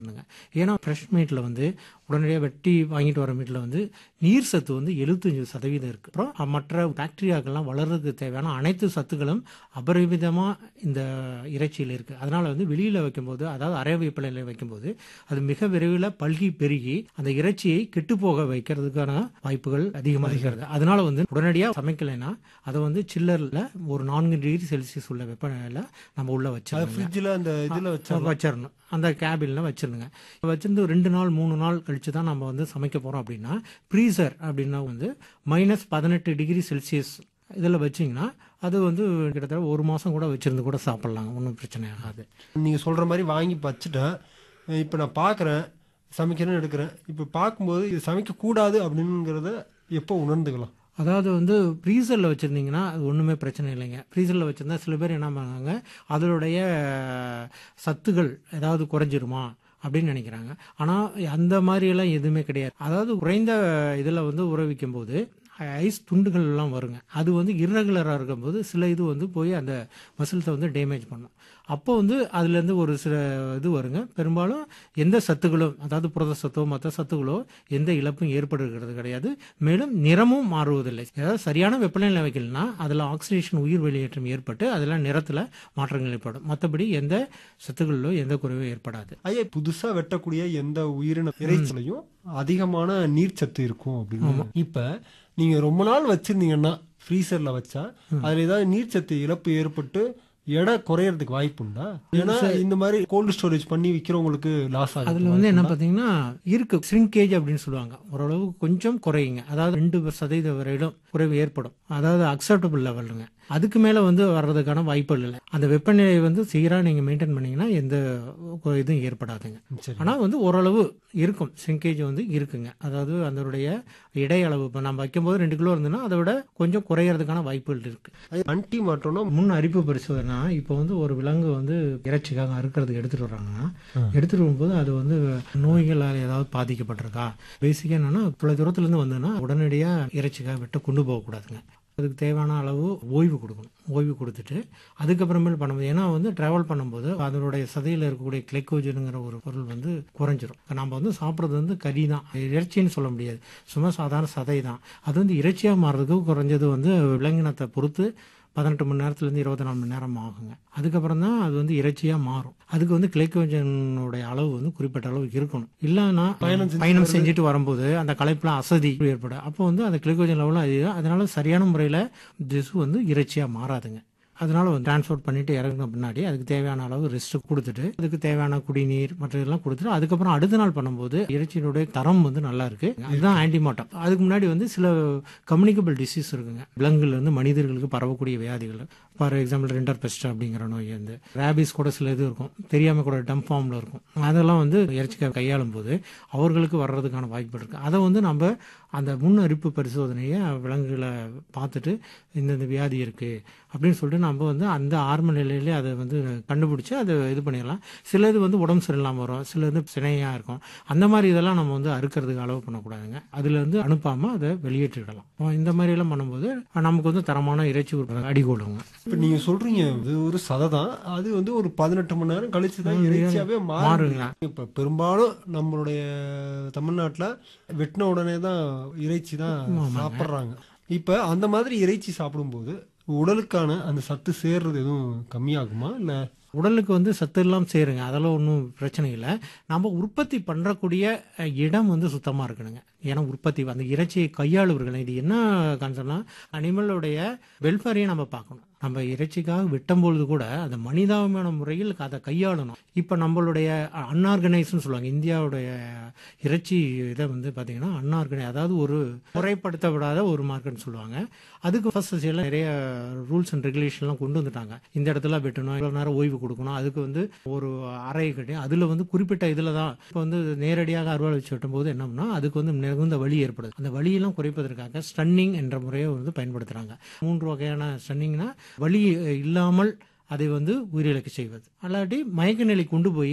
பண்ணுங்க ஏன்னா ஃப்ரெஷ் மீட்டில் வந்து உடனடியாக வெட்டி வாங்கிட்டு வர மீட்டில் வந்து நீர் சத்து வந்து எழுபத்தஞ்சு சதவீதம் இருக்குது அப்புறம் மற்ற பாக்டீரியாக்கள்லாம் வளர்றதுக்கு தேவையான அனைத்து சத்துக்களும் அபரிமிதமாக இந்த இறைச்சியில் இருக்குது அதனால் வந்து வெளியில் வைக்கும்போது அதாவது அரை வேப்பிலையில் வைக்கும்போது அது மிக விரைவில் பல்கி பெருகி அந்த இறைச்சியை கெட்டு போக வைக்கிறதுக்கான வாய்ப்புகள் அதிகமாக இருக்கிறது அதனால வந்து உடனடியாக சமைக்கலைன்னா அதை வந்து சில்லரில் ஒரு நான்கு டிகிரி செல்சியஸ் உள்ள வெப்பநிலையில் நம்ம உள்ள அது வச்சிடணும் ஃப்ரிட்ஜில் அந்த இதில் வச்சா வச்சிடணும் அந்த கேபினில் வச்சிருங்க வச்சிருந்து ரெண்டு நாள் மூணு நாள் கழிச்சு தான் நம்ம வந்து சமைக்க போகிறோம் அப்படின்னா ப்ரீசர் அப்படின்னா வந்து மைனஸ் பதினெட்டு டிகிரி செல்சியஸ் இதில் வச்சிங்கன்னா அது வந்து கிட்டத்தட்ட ஒரு மாதம் கூட வச்சிருந்து கூட சாப்பிட்லாங்க ஒன்றும் பிரச்சனை ஆகாது நீங்கள் சொல்கிற மாதிரி வாங்கி வச்சுட்டேன் இப்போ நான் பார்க்குறேன் சமைக்கிறேன்னு எடுக்கிறேன் இப்போ பார்க்கும்போது இது சமைக்கக்கூடாது அப்படிங்கிறத எப்போ உணர்ந்துக்கலாம் அதாவது வந்து ஃப்ரீசரில் வச்சுருந்தீங்கன்னா அது ஒன்றுமே பிரச்சனை இல்லைங்க ஃப்ரீசரில் வச்சுருந்தா சில பேர் என்ன பண்ணாங்க அதனுடைய சத்துகள் ஏதாவது குறைஞ்சிருமா அப்படின்னு நினைக்கிறாங்க ஆனால் அந்த மாதிரியெல்லாம் எதுவுமே கிடையாது அதாவது குறைந்த இதில் வந்து உற வைக்கும் போது ஐஸ் துண்டுகள் எல்லாம் வருங்க அது வந்து இர்ரெகுலராக இருக்கும்போது சில இது வந்து போய் அந்த மசில்ஸை வந்து டேமேஜ் பண்ணும் அப்போ வந்து அதுலேருந்து ஒரு சில இது வருங்க பெரும்பாலும் எந்த சத்துக்களும் அதாவது புரத சத்தோ மற்ற சத்துக்களோ எந்த இழப்பும் ஏற்படுகிறது கிடையாது மேலும் நிறமும் மாறுவதில்லை அதாவது சரியான வெப்பநிலை வைக்கலனா அதில் ஆக்சிடேஷன் உயிர் வெளியேற்றம் ஏற்பட்டு அதெல்லாம் நிறத்தில் மாற்றங்கள் ஏற்படும் மற்றபடி எந்த சத்துக்களிலோ எந்த குறைவும் ஏற்படாது ஐயா புதுசாக வெட்டக்கூடிய எந்த உயிரின இறைச்சிலையும் அதிகமான நீர்ச்சத்து இருக்கும் அப்படின்னு இப்போ நீங்கள் ரொம்ப நாள் வச்சிருந்தீங்கன்னா ஃப்ரீசரில் வச்சா அதில் ஏதாவது நீர்ச்சத்து இழப்பு ஏற்பட்டு எடை குறையறதுக்கு வாய்ப்பு உண்டா ஏன்னா இந்த மாதிரி கோல்டு ஸ்டோரேஜ் பண்ணி விற்கிறவங்களுக்கு லாஸ் ஆகும் அதில் வந்து என்ன பார்த்தீங்கன்னா இருக்கு ஸ்ரிங்கேஜ் அப்படின்னு சொல்லுவாங்க ஓரளவு கொஞ்சம் குறையுங்க அதாவது ரெண்டு சதவீத வரையிலும் குறைவு ஏற்படும் அதாவது அக்செப்டபிள் லெவலுங்க அதுக்கு மேலே வந்து வர்றதுக்கான வாய்ப்புகள் இல்லை அந்த வெப்பநிலை வந்து சீராக நீங்கள் மெயின்டைன் பண்ணீங்கன்னா எந்த இதுவும் ஏற்படாதுங்க சரி ஆனால் வந்து ஓரளவு இருக்கும் சிங்கேஜ் வந்து இருக்குங்க அதாவது அதனுடைய இடை அளவு இப்போ நம்ம வைக்கும்போது ரெண்டு கிலோ இருந்ததுன்னா அதை விட கொஞ்சம் குறையறதுக்கான வாய்ப்புகள் இருக்கு அன்டி மாற்றோம்னா முன் அரிப்பு பரிசோதனை இப்போ வந்து ஒரு விலங்கு வந்து இறைச்சிக்காக அறுக்கிறதுக்கு எடுத்துட்டு வர்றாங்கன்னா எடுத்துட்டு வரும்போது அது வந்து நோய்களால் ஏதாவது பாதிக்கப்பட்டிருக்கா பேசிக்காக என்னன்னா இவ்வளோ தூரத்துலேருந்து வந்ததுன்னா உடனடியாக இறைச்சிக்காக வெட்ட கொண்டு போகக்கூடாதுங்க அதுக்கு தேவையான அளவு ஓய்வு கொடுக்கணும் ஓய்வு கொடுத்துட்டு அதுக்கப்புறமேல் பண்ணும்போது ஏன்னா வந்து ட்ராவல் பண்ணும்போது அதனுடைய சதையில் இருக்கக்கூடிய கிளைக்கோஜனுங்கிற ஒரு பொருள் வந்து குறைஞ்சிரும் நம்ம வந்து சாப்பிட்றது வந்து கறி தான் இறைச்சின்னு சொல்ல முடியாது சும்மா சாதாரண சதை தான் அது வந்து இறைச்சியாக மாறுறதுக்கு குறைஞ்சது வந்து விலங்கினத்தை பொறுத்து பதினெட்டு மணி நேரத்துலேருந்து இருபத்தி நாலு மணி நேரம் ஆகுங்க அதுக்கப்புறம் தான் அது வந்து இறைச்சியாக மாறும் அதுக்கு வந்து கிளைக்கோஜனுடைய அளவு வந்து குறிப்பிட்ட அளவு இருக்கணும் இல்லைன்னா பயணம் செஞ்சுட்டு வரும்போது அந்த களைப்புல அசதி ஏற்படும் அப்போ வந்து அந்த கிளைக்கோஜன் லெவலும் அதிகம் அதனால சரியான முறையில் திசு வந்து இறைச்சியாக மாறாதுங்க அதனால வந்து டிரான்ஸ்போர்ட் பண்ணிட்டு இறங்கின பின்னாடி அதுக்கு தேவையான அளவு ரெஸ்ட் கொடுத்துட்டு அதுக்கு தேவையான குடிநீர் மற்ற இதெல்லாம் கொடுத்துட்டு அதுக்கப்புறம் அடுத்த நாள் பண்ணும்போது இறைச்சியினுடைய தரம் வந்து நல்லா இருக்கு அதுதான் ஆன்டிமாட்டம் அதுக்கு முன்னாடி வந்து சில கம்யூனிகபிள் டிசீஸ் இருக்குங்க விலங்குல இருந்து மனிதர்களுக்கு பரவக்கூடிய வியாதிகள் ஃபார் எக்ஸாம்பிள் ரெண்டர் பெஸ்ட் அப்படிங்கிற நோய் வந்து ரேபிஸ் கூட சில இது இருக்கும் தெரியாம கூட டம் ஃபார்ம்ல இருக்கும் அதெல்லாம் வந்து இறைச்சிக்காக கையாளும் போது அவர்களுக்கு வர்றதுக்கான வாய்ப்பு இருக்கு அதை வந்து நம்ம அந்த முன் அரிப்பு பரிசோதனையை விலங்குகளை பார்த்துட்டு இந்தந்த வியாதி இருக்கு அப்படின்னு சொல்லிட்டு நம்ம வந்து அந்த ஆரம்ப நிலையிலே அதை வந்து கண்டுபிடிச்சு அதை இது பண்ணிடலாம் சிலது வந்து உடம்பு சரியில்லாமல் வரும் சிலது சினையாக இருக்கும் அந்த மாதிரி இதெல்லாம் நம்ம வந்து அறுக்கிறதுக்கு அளவு பண்ணக்கூடாதுங்க அதுல இருந்து அனுப்பாமல் அதை வெளியேற்றிடலாம் இந்த மாதிரி எல்லாம் பண்ணும்போது நமக்கு வந்து தரமான இறைச்சி உற்பத்தி அடிகோடுங்க இப்போ நீங்கள் சொல்கிறீங்க இது ஒரு சதை தான் அது வந்து ஒரு பதினெட்டு மணி நேரம் கழிச்சு தான் இறைச்சியாகவே மாறுங்க மாறுங்க இப்போ பெரும்பாலும் நம்மளுடைய தமிழ்நாட்டில் வெட்டின உடனே தான் இறைச்சி தான் சாப்பிட்றாங்க இப்போ அந்த மாதிரி இறைச்சி சாப்பிடும்போது உடலுக்கான அந்த சத்து சேர்றது எதுவும் கம்மியாகுமா இல்லை உடலுக்கு வந்து சத்து எல்லாம் சேருங்க அதெல்லாம் ஒன்றும் பிரச்சனை இல்லை நம்ம உற்பத்தி பண்ணுறக்கூடிய அஹ், இடம் வந்து சுத்தமாக இருக்கணுங்க ஏன்னா உற்பத்தி அந்த இறைச்சியை கையாளுவர்கள் இது என்ன கான்செப்ட்னா அனிமலுடைய வெல்ஃபேரையும் நம்ம பார்க்கணும் நம்ம இறைச்சிக்காக வெட்டும்பொழுது கூட அந்த மனிதாபிமான முறையில் அதை கையாளணும் இப்போ நம்மளுடைய அன்ஆர்கனைஸ்னு சொல்லுவாங்க இந்தியாவுடைய இறைச்சி இதை வந்து பார்த்தீங்கன்னா அன்ஆர்கனை அதாவது ஒரு முறைப்படுத்தப்படாத ஒரு மார்க்கெட்னு சொல்லுவாங்க அதுக்கு ஃபர்ஸ்ட் எல்லாம் நிறைய ரூல்ஸ் அண்ட் ரெகுலேஷன்லாம் கொண்டு வந்துட்டாங்க இந்த இடத்துல வெட்டணும் இவ்வளோ நேரம் ஓய்வு கொடுக்கணும் அதுக்கு வந்து ஒரு அறை கட்டி அதில் வந்து குறிப்பிட்ட இதில் தான் இப்போ வந்து நேரடியாக அறுவாள் வச்சு வெட்டும்போது என்னம்னா அதுக்கு வந்து மிகுந்த வலி ஏற்படுது அந்த வலியெல்லாம் குறைப்பதற்காக ஸ்டன்னிங் என்ற முறையை வந்து பயன்படுத்துகிறாங்க மூன்று வகையான ஸ்டன்னிங்னா வலி இல்லாமல் அதை வந்து உயிரிழக்க செய்வது அல்லாட்டி மயக்க நிலை கொண்டு போய்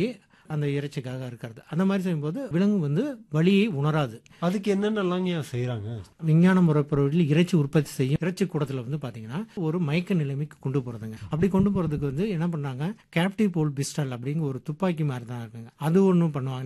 அந்த இறைச்சிக்காக இருக்கிறது அந்த மாதிரி செய்யும்போது விலங்கு வந்து வலியை உணராது அதுக்கு என்னென்னலாம் ஏன் செய்யறாங்க விஞ்ஞான முறைப்பொருளில் இறைச்சி உற்பத்தி செய்யும் இறைச்சி கூடத்துல வந்து பாத்தீங்கன்னா ஒரு மயக்க நிலைமைக்கு கொண்டு போறதுங்க அப்படி கொண்டு போறதுக்கு வந்து என்ன பண்ணாங்க கேப்டிவ் போல் பிஸ்டல் அப்படிங்கிற ஒரு துப்பாக்கி மாதிரி தான் இருக்குங்க அது ஒன்றும் பண்ணுவாங்க